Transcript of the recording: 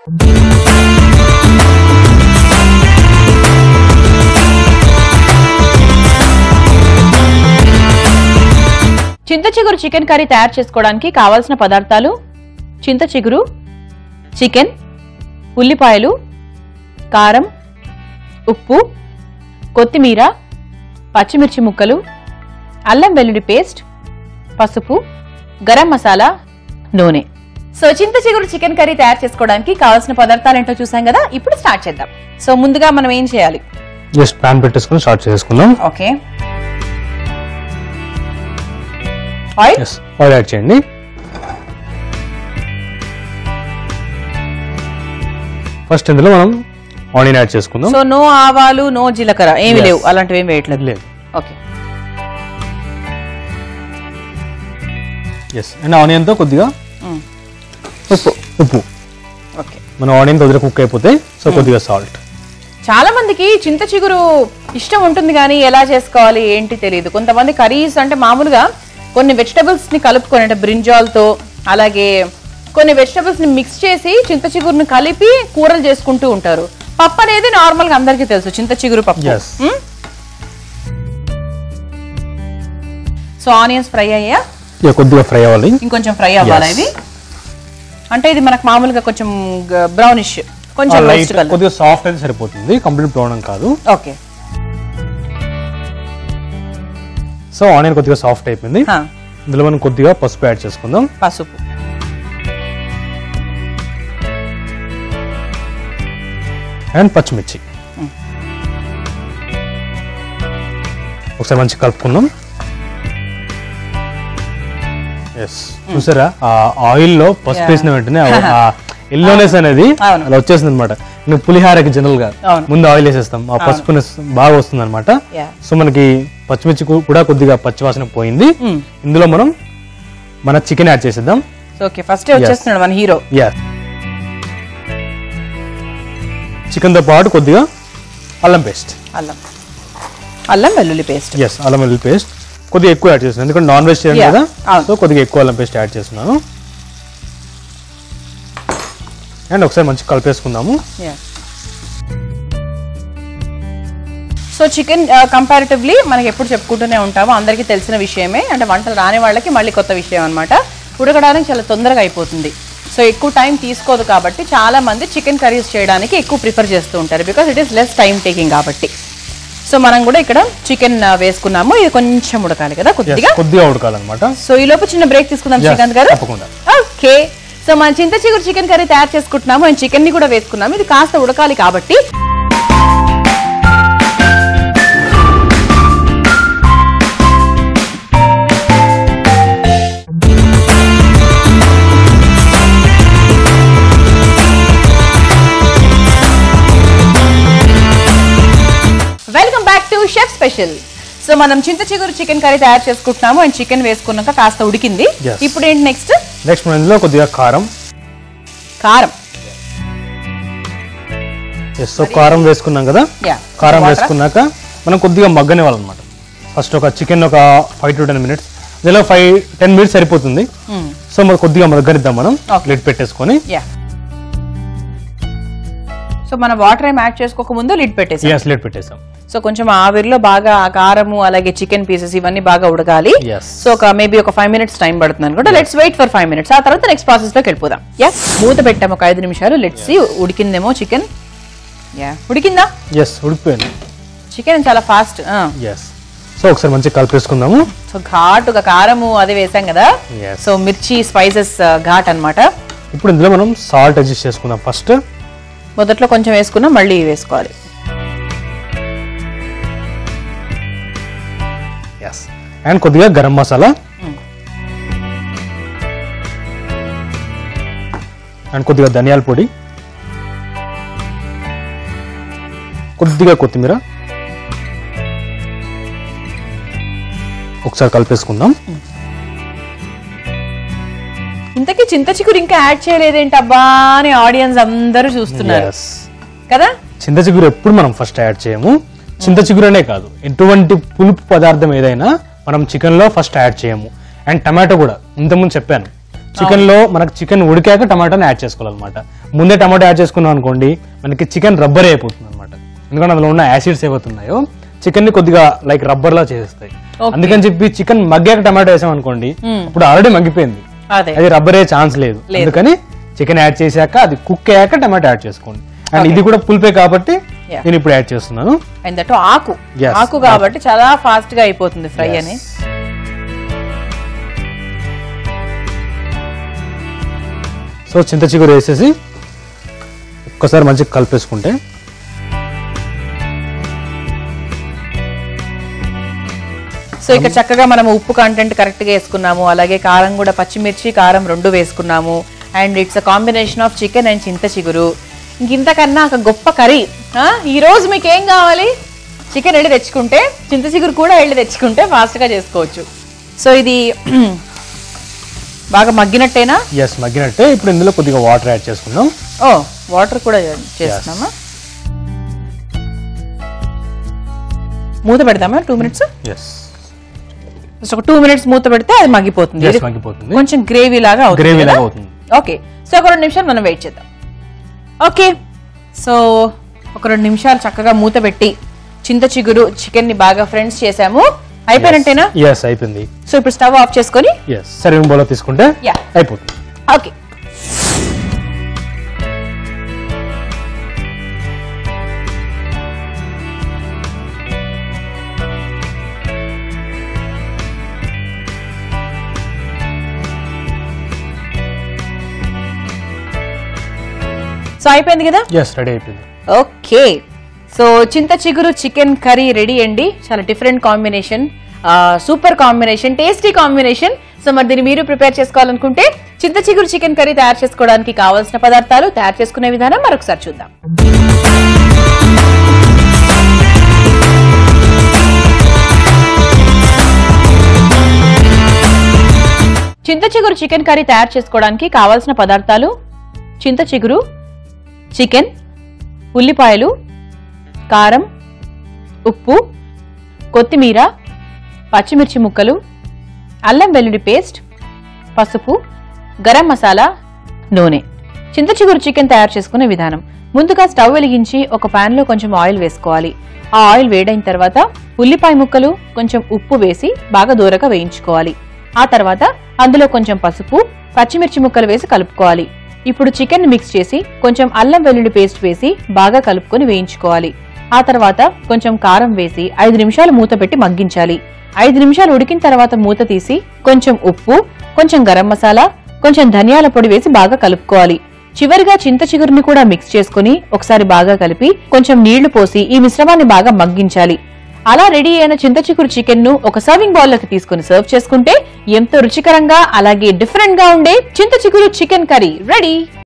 చింత చిగురు chicken curry తయారు చేసుకోవడానికి కావాల్సిన పదార్థాలు చింత చిగురు చికెన్ ఉల్లిపాయలు కారం ఉప్పు కొత్తిమీర పచ్చిమిర్చి ముక్కలు అల్లం వెల్లుల్లి పేస్ట్ పసుపు గరం మసాలా నూనె సో చింత చిగురు చికెన్ కర్రీ తయారు చేసుకోవడానికి కావాల్సిన పదార్థాలు ఏంటో చూసాం కదా ఇప్పుడు స్టార్ట్ చేద్దాం సో ముందుగా మనం ఏం చేయాలి జస్ట్ ప్యాన్ పెట్టేసుకుని స్టార్ట్ చేసుకుందాం okay oil yes oil add చేయండి ఫస్ట్ ఇందులో మనం ఆనియన్ యాడ్ చేసుకుందాం సో నో ఆవాలు నో జీలకర్ర ఏమి Yes. లేవు అలాంటివి ఏమి వేయట్లేదు లేదు ఓకే ఎస్ అండ్ ఆనియన్తో కొద్దిగా ఉప్పు ఉప్పు ఓకే మన ఆనియన్ కొద్దిగా కుక్ అయిపోతే సో కొద్దిగా సాల్ట్ చాలా మందికి చింత చిగురు ఇష్టం ఉంటుంది కానీ ఎలా చేసుకోవాలి ఏంటి తెలియదు కొంతమంది కర్రీస్ అంటే మామూలుగా కొన్ని వెజిటబుల్స్ ని కలుపుకొని అంటే బ్రింజాల్తో అలాగే కొన్ని వెజిటబుల్స్ ని మిక్స్ చేసి చింత చిగురుని కలిపి కూరలు చేసుకుంటూ ఉంటారు పప్పు అనేది నార్మల్ గా అందరికీ తెలుసు చింత చిగురు పప్పు Yes. సో ఆనియన్స్ ఫ్రై అయ్యా ఇక కొద్దిగా ఫ్రై అవ్వాలి ఇంకొంచెం ఫ్రై అవ్వాలా Yes. ఇవి అంటే ఇది మనకు మామూలుగా కొంచెం బ్రౌనిష్ కొంచెం లైట్ roast colour. కొద్దిగా సాఫ్ట్ అయితే సరిపోతుంది కంప్లీట్ బ్రౌన్ కాదు ఓకే సో ఆనియన్ కొద్దిగా సాఫ్ట్ అయిపోయింది హా, ఇందులో మనం కొద్దిగా పసుపు యాడ్ చేసుకుందాం పసుపు అండ్ పచ్చిమిర్చి ఒకసారి మంచి కలుపుకుందాం ఎస్ చూసారా ఆ ఆయిల్ లో పసుపు Yeah. వేసిన వెంటనే ఆ- ఆ ఎల్లోనెస్ అనేది అవును. అలా వచ్చేసింది అనమాట పులిహారకి జనరల్ గా అవును. ముందు ఆయిల్ వేసేస్తాం ఆ పసుపునెస్ బాగా వస్తుంది అనమాట Yeah. సో మనకి పచ్చిమిర్చి కు- కూడా కొద్దిగా పచ్చివాసన పోయింది Mm. ఇందులో మనం మన చికెన్ యాడ్ చేసేద్దాం ఓకే ఫస్ట్ వచ్చేస్తున్నాడు మన హీరో యా చికెన్ తో పాటు కొద్దిగా అల్లం పేస్ట్ అల్లం అల్లం వెల్లుల్లి పేస్ట్ ఎస్ అల్లం వెల్లుల్లి పేస్ట్ కొద్దిగా ఎక్కువ యాడ్ చేస్తున్నాను ఎందుకంటే నాన్ వెజ్ చేయండి Yeah, కదా అవును. సో కొద్దిగా ఎక్కువ అల్లం పేస్ట్ యాడ్ చేస్తున్నాను అండ్ ఒకసారి మంచిగా కలిపేసుకుందాము సో చికెన్ కంపారిటివ్లీ మనకి ఎప్పుడు చెప్పుకుంటూనే ఉంటాము అందరికీ తెలిసిన విషయమే అంటే వంటలు రాని వాళ్ళకి మళ్ళీ కొత్త విషయం అనమాట ఉడకడానికి చాలా తొందరగా అయిపోతుంది సో ఎక్కువ టైం తీసుకోదు కాబట్టి చాలా మంది చికెన్ కర్రీస్ చేయడానికి ఎక్కువ ప్రిఫర్ చేస్తూ ఉంటారు because it is less time taking కాబట్టి సో మనం కూడా ఇక్కడ చికెన్ వేసుకున్నాము ఇది కొంచెం ఉడకాలి కదా Yes, కొద్దిగా కొద్దిగా ఉడకాలన్నమాట సో ఈ లోపు చిన్న బ్రేక్ తీసుకుందాం Yes, శ్రీకాంత్ గారు తప్పకుండా. ఓకే సో మన చింత చిగురు చికెన్ కర్రీ తయారు చేసుకుంటున్నాము అండ్ చికెన్ ని కూడా వేసుకున్నాము ఇది కాస్త ఉడకాలి కాబట్టి welcome back to chef special so మనం చింత చిగురు చికెన్ కర్రీ తయారు చేసుకుంటున్నాము అండ్ చికెన్ వేసుకున్నాక కాస్త ఉడికింది Yes. ఇప్పుడు ఏంటి నెక్స్ట్ నెక్స్ట్ మనం ఇందులో కొద్దిగా కారం కారం ఎస్ సో కారం వేసుకున్నాం కదా Yeah. కారం Water. వేసుకున్నాక మనం కొద్దిగా మగ్గనివ్వాలన్నమాట ఫస్ట్ ఒక చికెన్ ఒక ఫైవ్ టు టెన్ మినిట్స్ ఇందులో ఫైవ్ టెన్ మినిట్స్ సరిపోతుంది సో మరి కొద్దిగా మగ్గనిద్దాం మనం Okay. లిడ్ పెట్టేసుకొని యా సో మనం వాటర్ ఏం యాడ్ చేసుకోక ముందు లిడ్ పెట్టేసి ఎస్ లిడ్ పెట్టేసాం సో కొంచెం ఆవిరిలో బాగా ఆ కారము అలాగే చికెన్ పీసెస్ ఇవన్నీ బాగా ఉడకాలి Yes. సో ఒక మేబీ ఒక ఫైవ్ మినిట్స్ టైం పడుతుంది అనుకుంటా let's wait for five minutes ఆ తర్వాత నెక్స్ట్ ప్రాసెస్ లోకి వెళ్ళిపోదాం యా మూత పెట్టాము ఒక ఐదు నిమిషాలు లెట్స్ ఉడికిందేమో చికెన్ యా ఉడికిందా ఎస్ ఉడికిపోయింది చికెన్ చాలా ఫాస్ట్ ఎస్ సో ఒకసారి మంచిగా కలిపేసుకుందాము సో ఘాటుగా కారము అది వేసాం కదా Yes. సో మిర్చి స్పైసెస్ ఘాట్ అన్నమాట ఇప్పుడు ఇందులో మనం సాల్ట్ అడ్జస్ట్ చేసుకుందాం ఫస్ట్ మొదట్లో కొంచెం వేసుకున్నాం మళ్ళీ వేసుకోవాలి ఎస్ అండ్ కొద్దిగా గరం మసాలా అండ్ కొద్దిగా ధనియాల పొడి కొద్దిగా కొత్తిమీర ఒకసారి కలిపేసుకుందాం ఇంతకీ చింత చిగురు ఇంకా యాడ్ చేయలేదేంటబ్బా అని ఆడియన్స్ అందరూ చూస్తున్నారు Yes. కదా చింత చిగురు ఎప్పుడు మనం ఫస్ట్ యాడ్ చేయము చింత చిగురనే కాదు ఎటువంటి పులుపు పదార్థం ఏదైనా మనం చికెన్ లో ఫస్ట్ యాడ్ చేయము అండ్ టమాటో కూడా ఇంతకుముందు చెప్పాను చికెన్ లో మనకి చికెన్ ఉడికాక టమాటాని యాడ్ చేసుకోవాలన్నమాట ముందే టమాటా యాడ్ చేసుకున్నాం అనుకోండి మనకి చికెన్ రబ్బర్ అయిపోతుంది అనమాట ఎందుకంటే అందులో ఉన్న యాసిడ్స్ ఏవైతున్నాయో చికెన్ ని కొద్దిగా లైక్ రబ్బర్ లా చేస్తాయి Okay. అందుకని చెప్పి చికెన్ మగ్గాక టమాటా వేసాం అనుకోండి Hmm. ఇప్పుడు ఆల్రెడీ మగ్గిపోయింది అదే అది రబ్బర్ అయ్యే ఛాన్స్ లేదు లేదు. అందుకని చికెన్ యాడ్ చేశాక అది కుక్ అయ్యాక టమాటా యాడ్ చేసుకోండి అండ్ ఇది కూడా పులిపే కాబట్టి Yeah. నేను ఇప్పుడు యాడ్ చేస్తున్నాను అండ్ దట్ ఆకు Yes. ఆకు కాబట్టి చాలా ఫాస్ట్ గా అయిపోతుంది ఫ్రై అని సో చింత చిగురు వేసేసి ఒక్కసారి మంచిగా కలిపేసుకుంటే సో ఇక్కడ చక్కగా మనం ఉప్పు కంటెంట్ కరెక్ట్ గా వేసుకున్నాము అలాగే కారం కూడా పచ్చిమిర్చి కారం రెండు వేసుకున్నాము and it's a combination of chicken and చింత చిగురు ఇంక ఇంతకన్నా ఒక గొప్ప కర్రీ ఈ రోజు మీకు ఏం కావాలి చికెన్ వెళ్ళి తెచ్చుకుంటే చింత చిగురు కూడా వెళ్ళి తెచ్చుకుంటే ఫాస్ట్ గా చేసుకోవచ్చు సో ఇది బాగా మగ్గినట్టేనా ఎస్ మగ్గినట్టే ఇప్పుడు ఇందులో కొద్దిగా వాటర్ యాడ్ చేసుకుందాం ఓ వాటర్ కూడా చేస్తున్నామా మూత పెడదామా టూ మినిట్స్ ఎస్ జస్ట్ ఒక టూ మినిట్స్ మూత పెడితే అది మగ్గిపోతుంది ఎస్ ఇది మగ్గిపోతుంది కొంచెం గ్రేవీ లాగా అవుతుంది గ్రేవీ కదా? లాగా అవుతుంది ఓకే సో ఒక రెండు నిమిషాలు మనం వెయిట్ చేద్దాం ఓకే సో ఒక రెండు నిమిషాలు చక్కగా మూత పెట్టి చింత చిగురు చికెన్ ని బాగా ఫ్రెండ్స్ చేసాము అయిపోయినట్టేనా ఎస్ అయిపోయింది సో ఇప్పుడు స్టవ్ ఆఫ్ చేసుకొని ఎస్ సర్వింగ్ బౌల్ తీసుకుంటే Yeah. అయిపోతుంది ఓకే సో అయిపోయింది కదా ఎస్ రెడీ అయిపోయింది ఓకే సో చింత చిగురు చికెన్ కర్రీ రెడీ అండి చాలా different combination super combination tasty combination so మరి దీన్ని మీరు ప్రిపేర్ చేసుకోవాలనుకుంటే చింత చిగురు చికెన్ కర్రీ తయారు చేసుకోవడానికి కావాల్సిన పదార్థాలు తయారు చేసుకునే విధానం మరొకసారి చూద్దాం చింత చిగురు చికెన్ కర్రీ తయారు చేసుకోవడానికి కావాల్సిన పదార్థాలు చింత చిగురు చికెన్ ఉల్లిపాయలు కారం ఉప్పు కొత్తిమీర పచ్చిమిర్చి ముక్కలు అల్లం వెల్లుల్లి పేస్ట్ పసుపు గరం మసాలా నూనె చింత చిగురు చికెన్ తయారు చేసుకునే విధానం ముందుగా స్టవ్ వెలిగించి ఒక pan లో కొంచెం ఆయిల్ వేసుకోవాలి ఆ ఆయిల్ వేడైన తర్వాత ఉల్లిపాయ ముక్కలు కొంచెం ఉప్పు వేసి బాగా దూరగా వేయించుకోవాలి ఆ తర్వాత అందులో కొంచెం పసుపు పచ్చిమిర్చి ముక్కలు వేసి కలుపుకోవాలి ఇప్పుడు చికెన్ మిక్స్ చేసి కొంచెం అల్లం వెల్లుల్లి పేస్ట్ వేసి బాగా కలుపుకొని వేయించుకోవాలి ఆ తర్వాత కొంచెం కారం వేసి ఐదు నిమిషాలు మూత పెట్టి మగ్గించాలి ఐదు నిమిషాలు ఉడికిన తర్వాత మూత తీసి కొంచెం ఉప్పు కొంచెం గరం మసాలా కొంచెం ధనియాల పొడి వేసి బాగా కలుపుకోవాలి చివరిగా చింత చిగురుని కూడా మిక్స్ చేసుకుని ఒకసారి బాగా కలిపి కొంచెం నీళ్లు పోసి ఈ మిశ్రమాన్ని బాగా మగ్గించాలి అలా రెడీ అయిన చింత చిగురు చికెన్ ను ఒక సర్వింగ్ బౌల్ లోకి తీసుకుని సర్వ్ చేసుకుంటే ఎంతో రుచికరంగా అలాగే డిఫరెంట్ గా ఉండే చింత చిగురు చికెన్ కర్రీ రెడీ